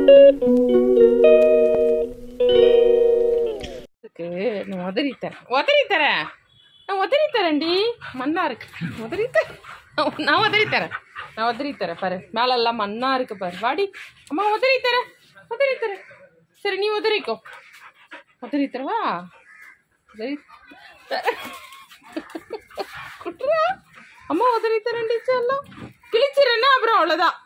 இருக்கு நான் உதறி தரேன் உதறி தரேன் நான் உதறி தரேன்டி மண்ணா இருக்கு உதறி தரேன் நான் உதறி தரேன் நான் உதறி தரேன் பாரு மேல எல்லாம் மண்ணா இருக்கு பாரு வாடி அம்மா உதறி தரேன் உதறி தரேன் சரி நீ உதறிக்கோ உதறி தரவா உதறி தரேன். குட்டுறா அம்மா உதறி தரேன் டீச்சர் எல்லாம் கிழிச்சிருன்னா அப்புறம் அவ்வளோதான்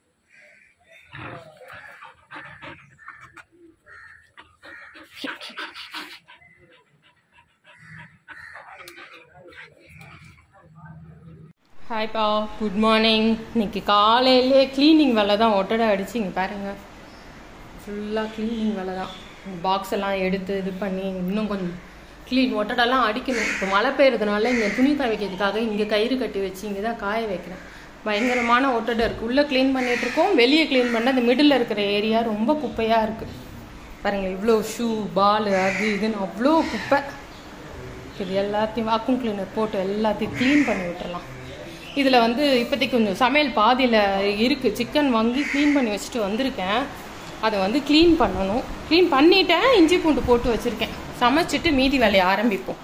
ஹாய்ப்பா குட் மார்னிங் இன்னைக்கு காலையிலே க்ளீனிங் வேலை தான் ஒட்டடை அடிச்சு இங்கே பாருங்கள் ஃபுல்லாக க்ளீனிங் வேலை தான் பாக்ஸ் எல்லாம் எடுத்து இது பண்ணி இன்னும் கொஞ்சம் க்ளீன் ஒட்டடெல்லாம் அடிக்கணும் இப்போ மழை பெய்யறதுனால இங்கே துணி காய வைக்கிறதுக்காக இங்கே கயிறு கட்டி வச்சு இங்கே தான் காய வைக்கிறேன் பயங்கரமான ஒட்டடை இருக்குது உள்ளே க்ளீன் பண்ணிட்டு இருக்கோம் வெளியே க்ளீன் பண்ண அந்த மிடில் இருக்கிற ஏரியா ரொம்ப குப்பையாக இருக்குது பாருங்கள் இவ்வளோ ஷூ பால் அது இதுன்னு அவ்வளோ குப்பை இது எல்லாத்தையும் வாக்கும் கிளீனர் போட்டு எல்லாத்தையும் க்ளீன் பண்ணி விட்டுறலாம் இதில் வந்து இப்போதைக்கு கொஞ்சம் சமையல் பாதியில் இருக்குது சிக்கன் வாங்கி க்ளீன் பண்ணி வச்சுட்டு வந்திருக்கேன் அதை வந்து க்ளீன் பண்ணணும் க்ளீன் பண்ணிட்டேன் இஞ்சி பூண்டு போட்டு வச்சுருக்கேன் சமைச்சிட்டு மீதி வேலையை ஆரம்பிப்போம்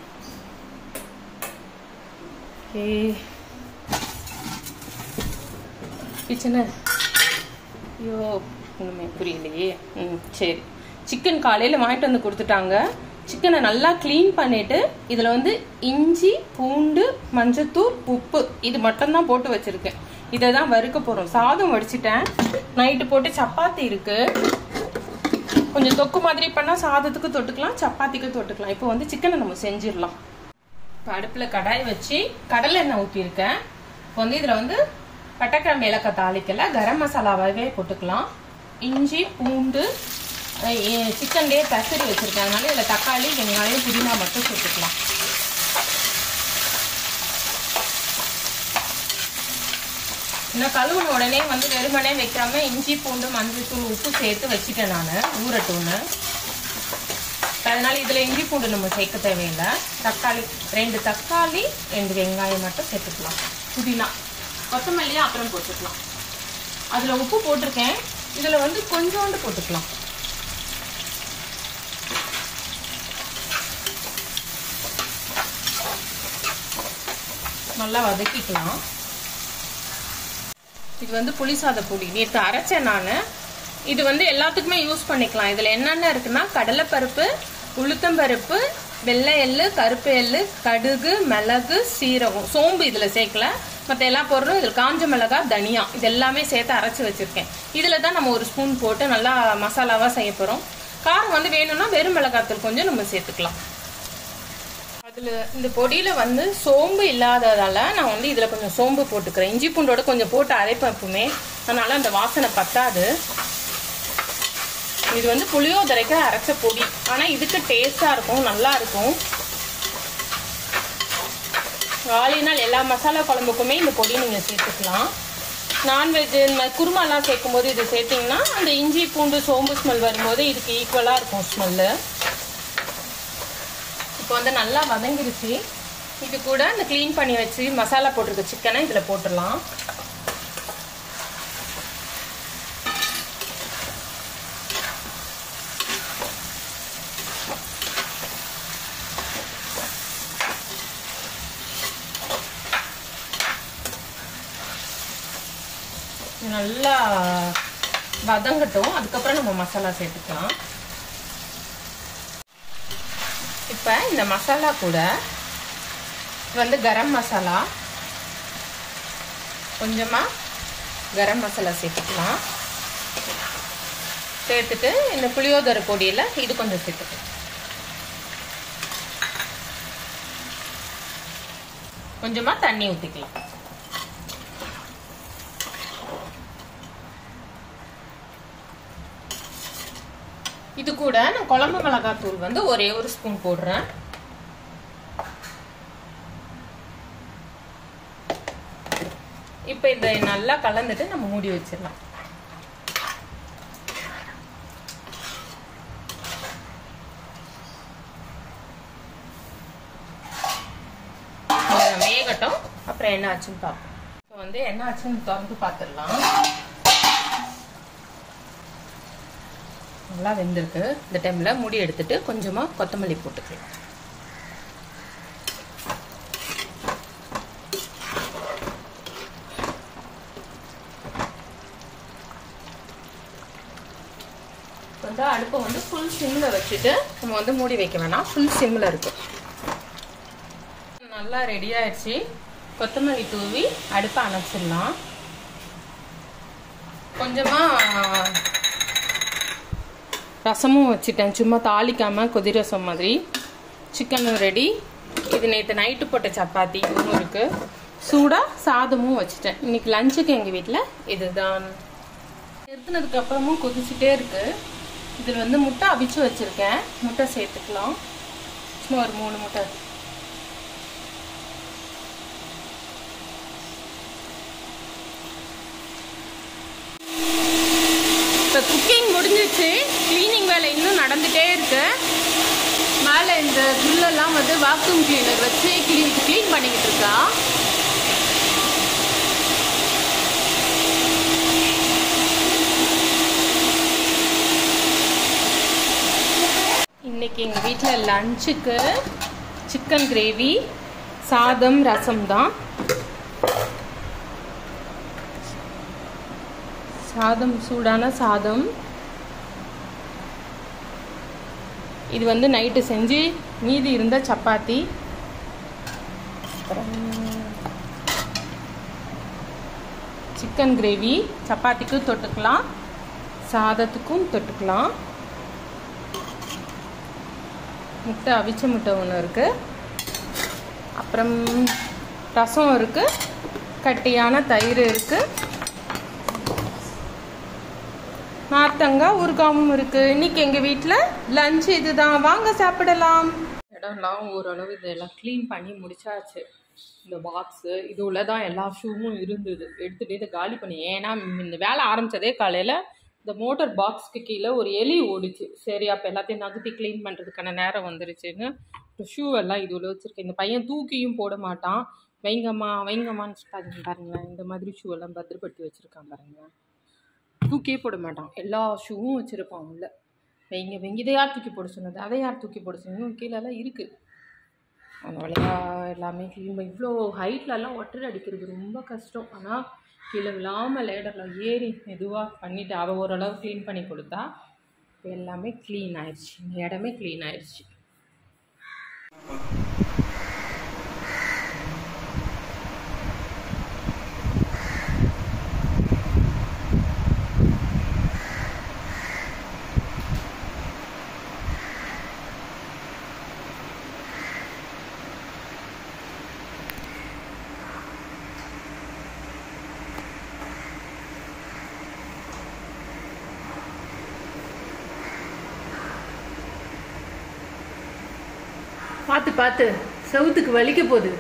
ஏ கிச்சனை ஐயோ ஒன்றுமே புரியலையே ம் சரி சிக்கன் காலையில் வாங்கிட்டு வந்து கொடுத்துட்டாங்க சிக்கனை நல்லா க்ளீன் பண்ணிட்டு இதில் வந்து இஞ்சி பூண்டு மஞ்சத்தூள் உப்பு இது மட்டும்தான் போட்டு வச்சிருக்கேன் இதை தான் வறுக்க போகிறோம் சாதம் வடிச்சிட்டேன் நைட்டு போட்டு சப்பாத்தி இருக்கு கொஞ்சம் தொக்கு மாதிரி பண்ணால் சாதத்துக்கு தொட்டுக்கலாம் சப்பாத்திக்கு தொட்டுக்கலாம் இப்போ வந்து சிக்கனை நம்ம செஞ்சிடலாம் இப்போ அடுப்பில் கடாய் வச்சு கடலை எண்ணெய் ஊற்றிருக்கேன் இப்போ வந்து இதில் வந்து பட்டைக்கிழமை ஏலக்காய் தாளிக்கல கரம் மசாலாவாகவே போட்டுக்கலாம் இஞ்சி பூண்டு சிக்கன்லேயே பசரி வச்சுருக்கேன் அதனால இதில் தக்காளி வெங்காயம் புதினா மட்டும் சேர்த்துக்கலாம் இன்னும் கழுவுன உடனே வந்து வெறுமனே வைக்காம இஞ்சி பூண்டு மஞ்சள் தூள் உப்பு சேர்த்து வச்சுட்டேன் நான் ஊறட்டும்னு அதனால இதில் இஞ்சி பூண்டு நம்ம சேர்க்க தேவையில்லை தக்காளி ரெண்டு தக்காளி ரெண்டு வெங்காயம் மட்டும் சேர்த்துக்கலாம் புதினா கொத்தமல்லியும் அப்புறம் போட்டுக்கலாம் அதில் உப்பு போட்டிருக்கேன் இதில் வந்து கொஞ்சோண்டு போட்டுக்கலாம் நல்லா வதக்கிக்கலாம் இது வந்து புளி சாத பொடி நேற்று அரைச்சேன் நான் இது வந்து எல்லாத்துக்குமே யூஸ் பண்ணிக்கலாம் இதில் என்னென்ன இருக்குன்னா கடலைப்பருப்பு உளுத்தம்பருப்பு வெள்ளை எள்ளு கருப்பு எள்ளு கடுகு மிளகு சீரகம் சோம்பு இதில் சேர்க்கல மற்ற எல்லா பொருளும் இதில் காஞ்ச மிளகா தனியா இது எல்லாமே சேர்த்து அரைச்சி வச்சுருக்கேன் இதில் தான் நம்ம ஒரு ஸ்பூன் போட்டு நல்லா மசாலாவாக செய்ய போகிறோம் காரம் வந்து வேணும்னா வெறும் மிளகாத்தூள் கொஞ்சம் நம்ம சேர்த்துக்கலாம் அதில் இந்த பொடியில் வந்து சோம்பு இல்லாததால் நான் வந்து இதில் கொஞ்சம் சோம்பு போட்டுக்கிறேன் இஞ்சி பூண்டோட கொஞ்சம் போட்டு அரைப்பேன் எப்பவுமே அதனால் அந்த வாசனை பத்தாது இது வந்து புளியோதரைக்கு அரைச்ச பொடி ஆனால் இதுக்கு டேஸ்ட்டாக இருக்கும் நல்லா இருக்கும் வாலினால் எல்லா மசாலா குழம்புக்குமே இந்த பொடி நீங்கள் சேர்த்துக்கலாம் நான்வெஜ் இந்த மாதிரி குருமாலாம் சேர்க்கும் போது இது சேர்த்திங்கன்னா அந்த இஞ்சி பூண்டு சோம்பு ஸ்மெல் வரும்போது இதுக்கு ஈக்குவலாக இருக்கும் ஸ்மெல்லு இப்போ வந்து நல்லா வதங்கிருச்சு இது கூட இந்த க்ளீன் பண்ணி வச்சு மசாலா போட்டிருக்க சிக்கனை இதில் போட்டுடலாம் நல்லா வதங்கட்டும் அதுக்கப்புறம் நம்ம மசாலா சேர்த்துக்கலாம் இப்போ இந்த மசாலா கூட வந்து கரம் மசாலா கொஞ்சமாக கரம் மசாலா சேர்த்துக்கலாம் சேர்த்துட்டு இந்த புளியோதரை பொடியில் இது கொஞ்சம் சேர்த்துக்கலாம் கொஞ்சமாக தண்ணி ஊற்றிக்கலாம் இது கூட நான் குழம்பு மிளகாய் தூள் வந்து ஒரே ஒரு ஸ்பூன் போடுறேன் இப்போ இதை நல்லா கலந்துட்டு நம்ம மூடி வச்சிடலாம் வேகட்டும் அப்புறம் என்ன ஆச்சுன்னு பார்ப்போம் இப்போ வந்து என்ன ஆச்சுன்னு திறந்து பார்த்துடலாம் நல்லா வெந்திருக்கு இந்த டைமில் மூடி எடுத்துட்டு கொஞ்சமாக கொத்தமல்லி போட்டுக்கலாம் வந்து அடுப்பை வந்து ஃபுல் சிம்மில் வச்சுட்டு நம்ம வந்து மூடி வைக்க வேணாம் ஃபுல் சிம்மில் இருக்கும் நல்லா ரெடி ஆயிடுச்சு கொத்தமல்லி தூவி அடுப்பை அணைச்சிடலாம் கொஞ்சமாக ரசமும் வச்சுட்டேன் சும்மா தாளிக்காமல் கொதி ரசம் மாதிரி சிக்கனும் ரெடி இது நேற்று நைட்டு போட்ட சப்பாத்தி இதுவும் இருக்குது சூடாக சாதமும் வச்சுட்டேன் இன்னைக்கு லஞ்சுக்கு எங்கள் வீட்டில் இதுதான் நிறுத்தினதுக்கு அப்புறமும் கொதிச்சுட்டே இருக்கு இதில் வந்து முட்டை அவிச்சு வச்சுருக்கேன் முட்டை சேர்த்துக்கலாம் சும்மா ஒரு மூணு முட்டை இப்போ குக்கிங் முடிஞ்சிச்சு க்ளீனிங் வேலை இன்னும் நடந்துகிட்டே இருக்கு மேலே இந்த புல்லெல்லாம் வந்து வாக்யூம் கிளீனர் வச்சு க்ளீன் க்ளீன் பண்ணிக்கிட்டு இருக்கா இன்னைக்கு எங்கள் வீட்டில் லஞ்சுக்கு சிக்கன் கிரேவி சாதம் ரசம் தான் சாதம் சூடான சாதம் இது வந்து நைட்டு செஞ்சு மீதி இருந்த சப்பாத்தி அப்புறம் சிக்கன் கிரேவி சப்பாத்திக்கும் தொட்டுக்கலாம் சாதத்துக்கும் தொட்டுக்கலாம் முட்டை அவிச்ச முட்டை ஒன்று இருக்குது அப்புறம் ரசம் இருக்குது கட்டியான தயிர் இருக்குது நார்த்தங்காய் ஊறுகாவும் இருக்குது இன்னைக்கு எங்கள் வீட்டில் லஞ்ச் இதுதான் வாங்க சாப்பிடலாம் இடம்லாம் ஓரளவு இதெல்லாம் க்ளீன் பண்ணி முடிச்சாச்சு இந்த பாக்ஸு இது உள்ள தான் எல்லா ஷூவும் இருந்தது எடுத்துகிட்டு இதை காலி பண்ணி ஏன்னா இந்த வேலை ஆரம்பித்ததே காலையில் இந்த மோட்டர் பாக்ஸ்க்கு கீழே ஒரு எலி ஓடிச்சு சரி அப்போ எல்லாத்தையும் நகர்த்தி க்ளீன் பண்ணுறதுக்கான நேரம் வந்துருச்சுன்னு ஷூ எல்லாம் இது உள்ள வச்சுருக்கேன் இந்த பையன் தூக்கியும் போட மாட்டான் வைங்கம்மா வைங்கம்மான்னு சொல்லிட்டாங்க பாருங்களேன் இந்த மாதிரி ஷூ எல்லாம் பத்திரப்படுத்தி வச்சுருக்கான் பாருங்களேன் தூக்கியே போட மாட்டான் எல்லா ஷூவும் வச்சுருப்பான் உள்ள வைங்க வைங்க இதை யார் தூக்கி போட சொன்னது அதை யார் தூக்கி போட சொன்னது கீழெல்லாம் இருக்குது அந்த வழியா எல்லாமே க்ளீன் பண்ணி இவ்வளோ ஹைட்லலாம் ஒட்டர் அடிக்கிறது ரொம்ப கஷ்டம் ஆனால் கீழே விழாமல் லேடரில் ஏறி மெதுவாக பண்ணிவிட்டு அவள் ஓரளவு க்ளீன் பண்ணி கொடுத்தா இப்போ எல்லாமே க்ளீன் ஆயிடுச்சு இந்த இடமே க்ளீன் ஆயிடுச்சு பார்த்து பார்த்து செவுத்துக்கு வலிக்க போகுது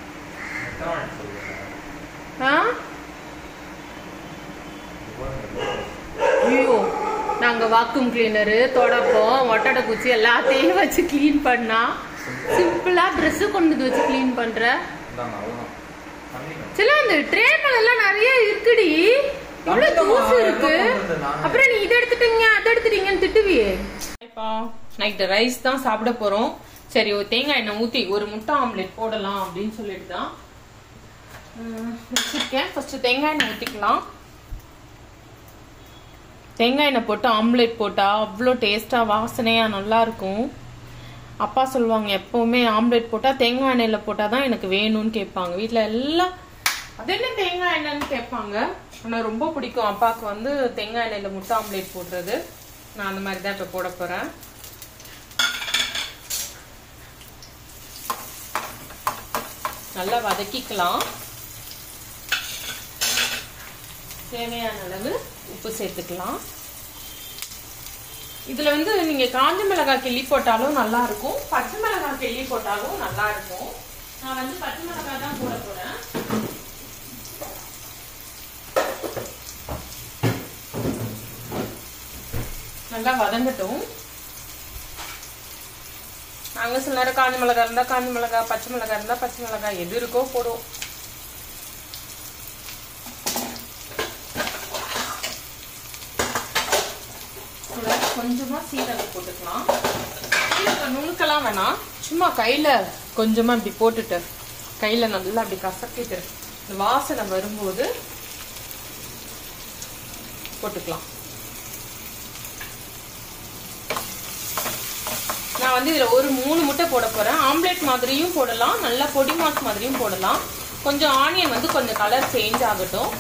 ஆ ஐயோ நாங்கள் வாக்கும் கிளீனரு தொடப்போம் ஒட்டடை குச்சி எல்லாத்தையும் வச்சு க்ளீன் பண்ணா சிம்பிளாக ட்ரெஸ்ஸு கொண்டு வந்து வச்சு க்ளீன் பண்ணுற சில அந்த ட்ரே மேலாம் நிறைய இருக்குடி இவ்வளோ தூசு இருக்கு அப்புறம் நீ இதை எடுத்துட்டீங்க அதை எடுத்துட்டீங்கன்னு திட்டுவியே இப்போ நைட்டு ரைஸ் தான் சாப்பிட போகிறோம் சரி ஒரு தேங்காய் எண்ணெய் ஊற்றி ஒரு முட்டை ஆம்லெட் போடலாம் அப்படின்னு சொல்லிட்டு தான் உம், வச்சிருக்கேன் ஃபர்ஸ்ட் தேங்காய் எண்ணெய் ஊற்றிக்கலாம் தேங்காய் எண்ணெய் போட்டு ஆம்லெட் போட்டால் அவ்வளோ டேஸ்ட்டாக வாசனையாக நல்லா இருக்கும் அப்பா சொல்லுவாங்க எப்போவுமே ஆம்லெட் போட்டால் தேங்காய் எண்ணெயில் போட்டால் தான் எனக்கு வேணும்னு கேட்பாங்க வீட்டில் எல்லாம் அது என்ன தேங்காய் எண்ணெய்னு கேட்பாங்க ஆனால் ரொம்ப பிடிக்கும் அப்பாவுக்கு வந்து தேங்காய் எண்ணெயில் முட்டை ஆம்லெட் போடுறது நான் அந்த மாதிரி தான் இப்போ போட போகிறேன் நல்லா வதக்கிக்கலாம் தேவையான அளவு உப்பு சேர்த்துக்கலாம் இதுல வந்து நீங்க காஞ்ச மிளகாய் கிள்ளி போட்டாலும் நல்லா இருக்கும் பச்சை மிளகாய் கிள்ளி போட்டாலும் நல்லா இருக்கும் நான் வந்து பச்சை மிளகாய் தான் போட போறேன் நல்லா வதங்கட்டும் நாங்க சில நேரம் காஞ்ச மிளகாய் இருந்தா காஞ்ச மிளகாய் பச்சை மிளகாய் இருந்தா பச்சை மிளகாய் எது இருக்கோ போடுவோம் கூட கொஞ்சமாக சீரகம் போட்டுக்கலாம் சீரகம் நுணுக்கலாம் வேணாம் சும்மா கையில் கொஞ்சமாக இப்படி போட்டுட்டு கையில் நல்லா அப்படி கசக்கிட்டு இந்த வாசனை வரும்போது போட்டுக்கலாம் நான் வந்து இதில் ஒரு மூணு முட்டை போட போகிறேன் ஆம்லெட் மாதிரியும் போடலாம் நல்லா பொடி மாஸ் மாதிரியும் போடலாம் கொஞ்சம் ஆனியன் வந்து கொஞ்சம் கலர் சேஞ்ச் ஆகட்டும்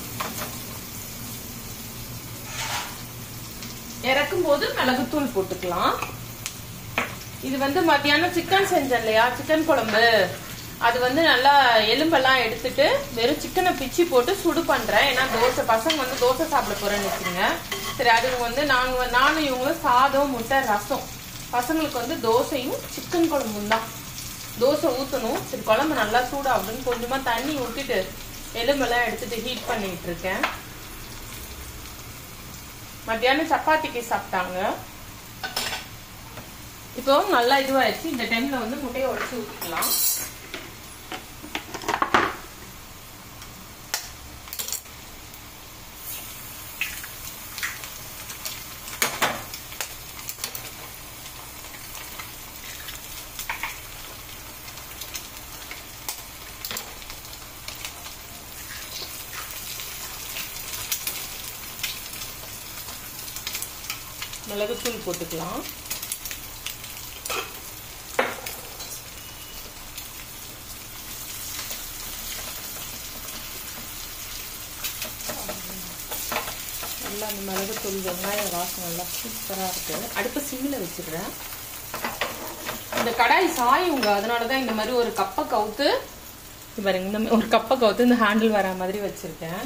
இறக்கும் போது மிளகுத்தூள் போட்டுக்கலாம் இது வந்து மத்தியானம் சிக்கன் செஞ்சேன் இல்லையா சிக்கன் குழம்பு அது வந்து நல்லா எலும்பெல்லாம் எடுத்துட்டு வெறும் சிக்கனை பிச்சு போட்டு சுடு பண்றேன் ஏன்னா தோசை பசங்க வந்து தோசை சாப்பிட போறேன்னு வச்சுங்க சரி அது வந்து நாங்க நானும் இவங்களும் சாதம் முட்டை ரசம் பசங்களுக்கு வந்து தோசையும் சிக்கன் குழம்பும் தான் தோசை ஊற்றணும் சரி குழம்பு நல்லா சூடாகணும்னு கொஞ்சமாக தண்ணி ஊற்றிட்டு எலும்பெல்லாம் எடுத்துட்டு ஹீட் பண்ணிட்டு இருக்கேன் மத்தியானம் சப்பாத்திக்கு சாப்பிட்டாங்க இப்போ நல்லா இதுவாயிடுச்சு இந்த டைம்ல வந்து முட்டையை உடச்சு ஊற்றிக்கலாம் மிளகுத்தூள் போட்டுக்கலாம் நல்லா அந்த மிளகுத்தூள் வெங்காய வாசம் நல்லா சூப்பராக இருக்கு அடுப்பு சிம்மில் வச்சிடுறேன் இந்த கடாய் சாயுங்க அதனால தான் இந்த மாதிரி ஒரு கப்பை கவுத்து இது பாருங்க இந்த மாதிரி ஒரு கப்பை கவுத்து இந்த ஹேண்டில் வர மாதிரி வச்சிருக்கேன்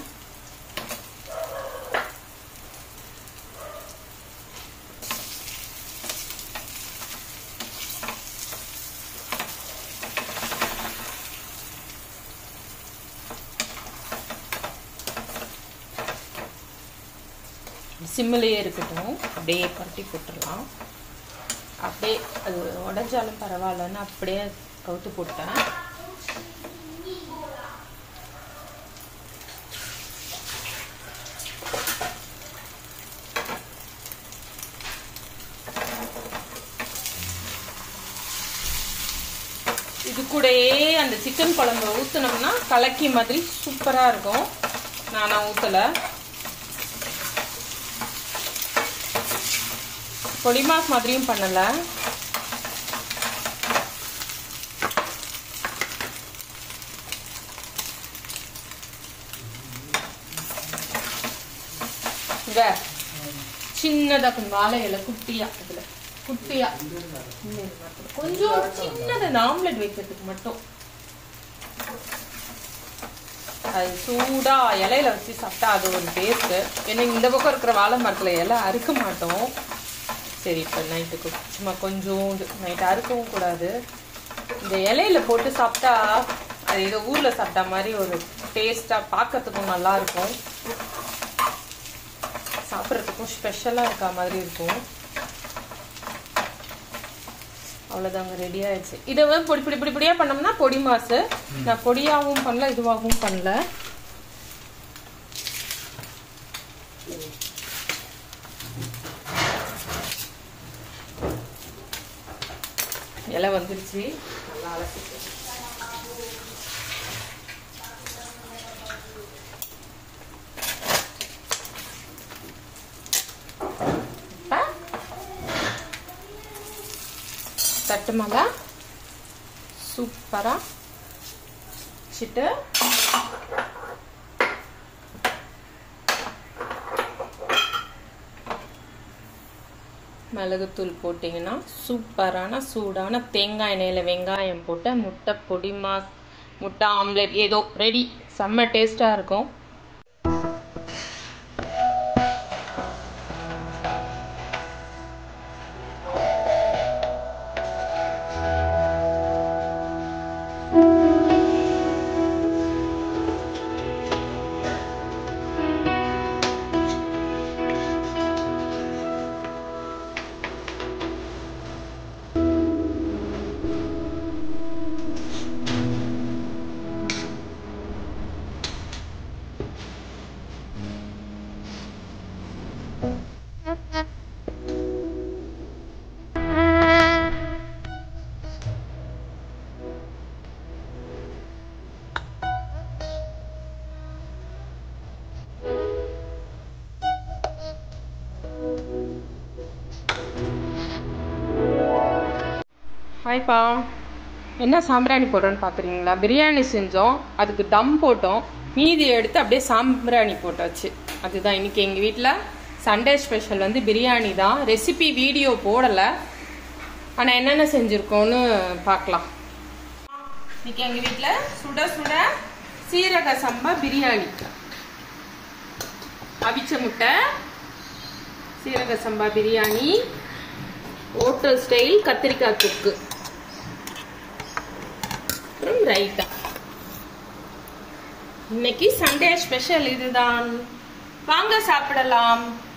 சிம்மிலேயே இருக்கட்டும் அப்படியே பரட்டி போட்டுடலாம் அப்படியே அது உடஞ்சாலும் பரவாயில்லன்னு அப்படியே கவுத்து போட்டேன் இது கூடயே அந்த சிக்கன் குழம்பு ஊற்றுனோம்னா கலக்கி மாதிரி சூப்பராக இருக்கும் நானா ஊற்றலை பொடிமாஸ் மாதிரியும் பண்ணல இங்க சின்னதா கொஞ்சம் வாழை இலை குட்டியா இதுல குட்டியா இந்த இது மட்டும். கொஞ்சம் சின்னது இந்த ஆம்லெட் வைக்கிறதுக்கு மட்டும் அது சூடா இலையில வச்சு சாப்பிட்டா அது ஒரு டேஸ்ட் ஏன்னா இந்த பக்கம் இருக்கிற வாழை மரத்துல இலை அறுக்க மாட்டோம் சரி இப்போ நைட்டுக்கு சும்மா கொஞ்சம் நைட் அறுக்கவும் கூடாது இந்த இலையில போட்டு சாப்பிட்டா அது ஏதோ ஊர்ல சாப்பிட்ட மாதிரி ஒரு டேஸ்டா பார்க்கறதுக்கும் நல்லா இருக்கும் சாப்பிட்றதுக்கும் ஸ்பெஷலாக இருக்க மாதிரி இருக்கும் அவ்வளோதாங்க ரெடி ஆயிடுச்சு இதை வந்து பொடி பொடி பொடி பொடியாக பண்ணோம்னா பொடி மாசு நான் பொடியாகவும் பண்ணல இதுவாகவும் பண்ணல இலை வந்துருச்சு நல்லா அலசிட்டு இப்ப தட்டு மேலே சூப்பராக வச்சுட்டு மிளகுத்தூள் போட்டிங்கன்னா சூப்பரான சூடான தேங்காய் எண்ணெயில் வெங்காயம் போட்ட முட்டை பொடி மாஸ் முட்டை ஆம்லெட் ஏதோ ரெடி செம்ம டேஸ்ட்டாக இருக்கும் ஹாய்ப்பா என்ன சாம்பிராணி போட்டோன்னு பார்க்குறீங்களா பிரியாணி செஞ்சோம் அதுக்கு தம் போட்டோம் மீதி எடுத்து அப்படியே சாம்பிராணி போட்டாச்சு அதுதான் இன்னைக்கு எங்கள் வீட்டில் சண்டே ஸ்பெஷல் வந்து பிரியாணி தான் ரெசிபி வீடியோ போடலை ஆனால் என்னென்ன செஞ்சுருக்கோன்னு பார்க்கலாம் இன்னைக்கு எங்கள் வீட்டில் சுட சுட சீரக சம்பா பிரியாணி அவிச்ச முட்டை சீரக சம்பா பிரியாணி ஹோட்டல் ஸ்டைல் கத்திரிக்காய் தொக்கு அப்புறம் ரைத்தா இன்னைக்கு சண்டே ஸ்பெஷல் இதுதான் வாங்க சாப்பிடலாம்